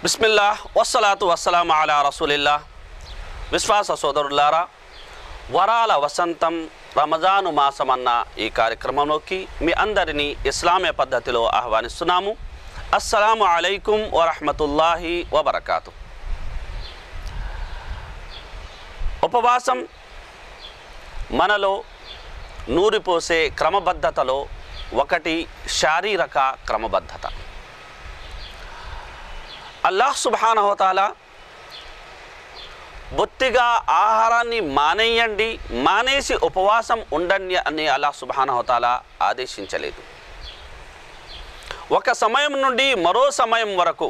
బిస్మిల్లా వస్సలాతు వస్సలాం అలా రసూలిల్లా విశ్వాస సోదరులారా వరాల వసంతం రమజాను మాసమన్న ఈ కార్యక్రమంలోకి మీ అందరినీ ఇస్లామీయ పద్ధతిలో ఆహ్వానిస్తున్నాము అస్సలాము అలైకుం వరహమతుల్లాహి వబర్కాతు ఉపవాసం మనలో నూరిపోసే క్రమబద్ధతలో ఒకటి శారీరక క్రమబద్ధత అల్లాహ్ సుబానహోతాల బొత్తిగా ఆహారాన్ని మానేయండి మానేసి ఉపవాసం ఉండండి అని అల్లాహ్ సుబానహోతాల ఆదేశించలేదు ఒక సమయం నుండి మరో సమయం వరకు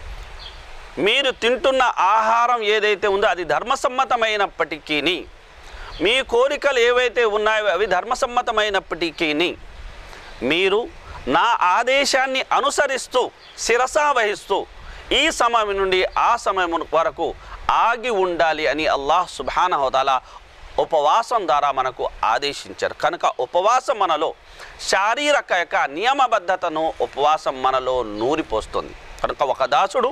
మీరు తింటున్న ఆహారం ఏదైతే ఉందో అది ధర్మసమ్మతమైనప్పటికీ మీ కోరికలు ఏవైతే ఉన్నాయో అవి ధర్మసమ్మతమైనప్పటికీ మీరు నా ఆదేశాన్ని అనుసరిస్తూ శిరసా వహిస్తూ ఈ సమయం నుండి ఆ సమయం వరకు ఆగి ఉండాలి అని అల్లాహ్ సుబానహోదాల ఉపవాసం ద్వారా మనకు ఆదేశించారు కనుక ఉపవాసం మనలో శారీరక యొక్క నియమబద్ధతను ఉపవాసం మనలో నూరిపోస్తుంది కనుక ఒక దాసుడు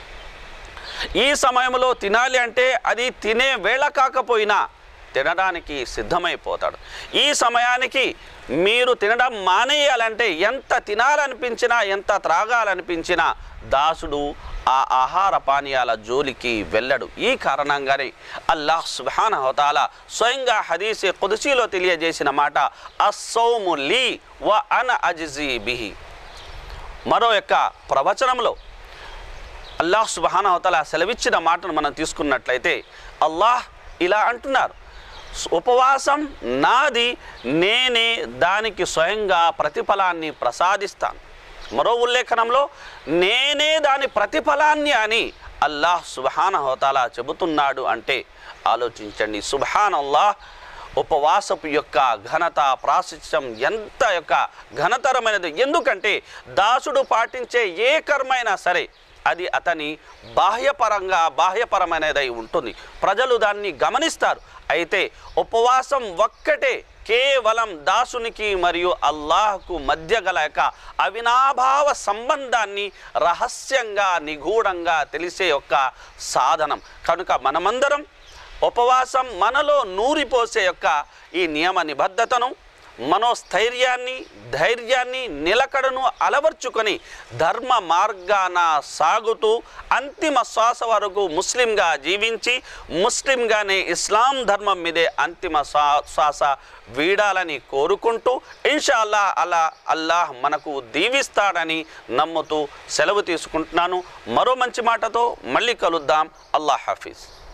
ఈ సమయంలో తినాలి అంటే అది తినే వేళ కాకపోయినా తినడానికి సిద్ధమైపోతాడు ఈ సమయానికి మీరు తినడం మానేయాలంటే ఎంత తినాలనిపించినా ఎంత త్రాగాలనిపించినా దాసుడు ఆ ఆహార పానీయాల జోలికి వెళ్ళడు ఈ కారణంగానే అల్లాహ్ సుబాన హోతాల స్వయంగా హదీసే కుదుసీలో తెలియజేసిన మాట అస్సౌము లీ వ అన అజ్జీ బిహి మరో యొక్క ప్రవచనంలో అల్లాహ్ సుబహాన అవతల సెలవిచ్చిన మాటను మనం తీసుకున్నట్లయితే అల్లాహ్ ఇలా అంటున్నారు ఉపవాసం నాది నేనే దానికి స్వయంగా ప్రతిఫలాన్ని ప్రసాదిస్తాను మరో ఉల్లేఖనంలో నేనే దాని ప్రతిఫలాన్ని అని అల్లాహ్ సుబహాన హోతాలా చెబుతున్నాడు అంటే ఆలోచించండి సుబహాన్ అల్లాహ్ ఉపవాసపు యొక్క ఘనత ప్రాశస్త్యం ఎంత యొక్క ఘనతరమైనది ఎందుకంటే దాసుడు పాటించే ఏ కర్మైనా సరే అది అతని బాహ్యపరంగా బాహ్యపరమైనదై ఉంటుంది ప్రజలు దాన్ని గమనిస్తారు అయితే ఉపవాసం ఒక్కటే కేవలం దాసునికి మరియు అల్లాహకు మధ్య గల యొక్క అవినాభావ సంబంధాన్ని రహస్యంగా నిగూఢంగా తెలిసే యొక్క సాధనం కనుక మనమందరం ఉపవాసం మనలో నూరిపోసే యొక్క ఈ నియమ నిబద్ధతను మనోస్థైర్యాన్ని ధైర్యాన్ని నిలకడను అలవర్చుకొని ధర్మ మార్గాన సాగుతూ అంతిమ శ్వాస వరకు ముస్లింగా జీవించి ముస్లింగానే ఇస్లాం ధర్మం మీదే అంతిమ శ్వా- శ్వాస వీడాలని కోరుకుంటూ ఇన్షాల్లా అలా అల్లాహ్ మనకు దీవిస్తాడని నమ్ముతూ సెలవు తీసుకుంటున్నాను మరో మంచి మాటతో మళ్ళీ కలుద్దాం అల్లాహ్ హాఫీజ్